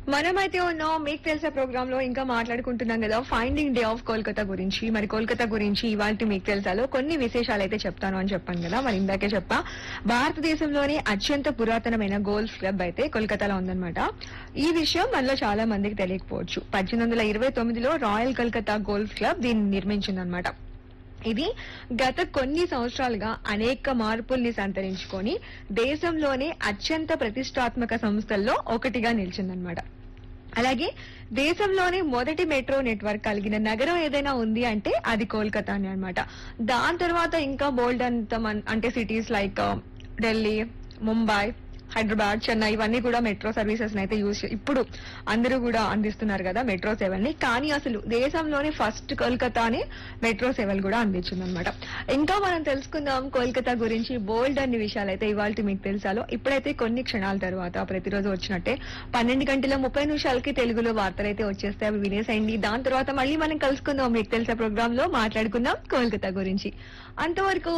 మనమైతే ఉన్నాం మీకు తెలిసే ప్రోగ్రామ్ లో ఇంకా మాట్లాడుకుంటున్నాం కదా ఫైండింగ్ డే ఆఫ్ కోల్కతా గురించి మరి కోల్కతా గురించి ఇవాళ మీకు తెలుసాలో కొన్ని విశేషాలు అయితే చెప్తాను అని చెప్పాను కదా మరి ఇందాకే చెప్పా భారతదేశంలోనే అత్యంత పురాతనమైన గోల్ఫ్ క్లబ్ అయితే కోల్కతాలో ఉందన్నమాట ఈ విషయం మనలో చాలా మందికి తెలియకపోవచ్చు పద్దెనిమిది వందల ఇరవై తొమ్మిదిలో రాయల్ కల్కతా గోల్ఫ్ క్లబ్ దీన్ని నిర్మించిందనమాట ఇది గత కొన్ని సంవత్సరాలుగా అనేక మార్పుల్ని సంతరించుకొని దేశంలోనే అత్యంత ప్రతిష్టాత్మక సంస్థల్లో ఒకటిగా నిలిచిందనమాట అలాగే దేశంలోనే మొదటి మెట్రో నెట్వర్క్ కలిగిన నగరం ఏదైనా ఉంది అంటే అది కోల్కతానే అన్నమాట దాని తర్వాత ఇంకా బోల్డ్ అంత మన్- అంటే సిటీస్ లైక్ ఢిల్లీ ముంబై హైదరాబాద్ చెన్నై ఇవన్నీ కూడా మెట్రో సర్వీసెస్ అయితే యూజ్ ఇప్పుడు అందరూ కూడా అందిస్తున్నారు కదా మెట్రో సేవల్ని కానీ అసలు దేశంలోనే ఫస్ట్ కోల్కతాని మెట్రో సేవలు కూడా అందించింది అనమాట ఇంకా మనం తెలుసుకుందాం కోల్కతా గురించి బోల్డ్ అన్ని విషయాలు అయితే ఇవాళ మీకు తెలుసాలో ఇప్పుడైతే కొన్ని క్షణాల తర్వాత ప్రతిరోజు వచ్చినట్టే పన్నెండు గంటల ముప్పై నిమిషాలకి తెలుగులో వార్తలు అయితే వచ్చేస్తాయి అవి వినేసేయండి దాని తర్వాత మళ్ళీ మనం కలుసుకుందాం మీకు తెలిసే ప్రోగ్రామ్ లో మాట్లాడుకుందాం కోల్కతా గురించి అంతవరకు